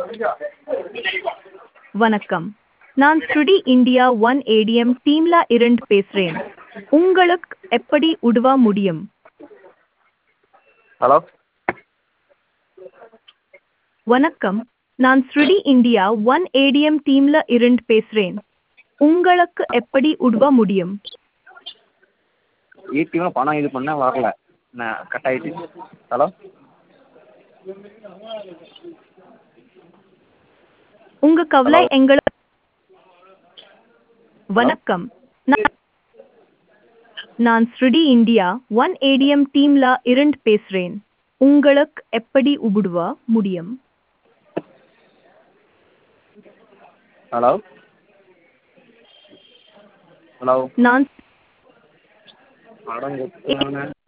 வணக்கம் நான் ஸ்ருடி இந்தியா ஒன் ஏடிஎம் டீம்ல இருந்து பேசுறேன் உங்களுக்கு எப்படி உதவ முடியும் ஹலோ வணக்கம் நான் ஸ்ருடி இந்தியா ஒன் ஏடிஎம் டீம்ல இருந்து பேசுறேன் உங்களுக்கு எப்படி உதவ முடியும் ஏடிஎம்ல பணம் இது பண்ணேன் வரல நான் கட் ஆகிட்டு ஹலோ உங்க கவலை Hello. எங்கள வணக்கம் நான்- நான் ஸ்ருடி இந்தியா ஒன் ஏடிஎம் டீம்ல இருந்து பேசுறேன் உங்களுக்கு எப்படி உதவ முடியும் ஹலோ ஹலோ நான் படம்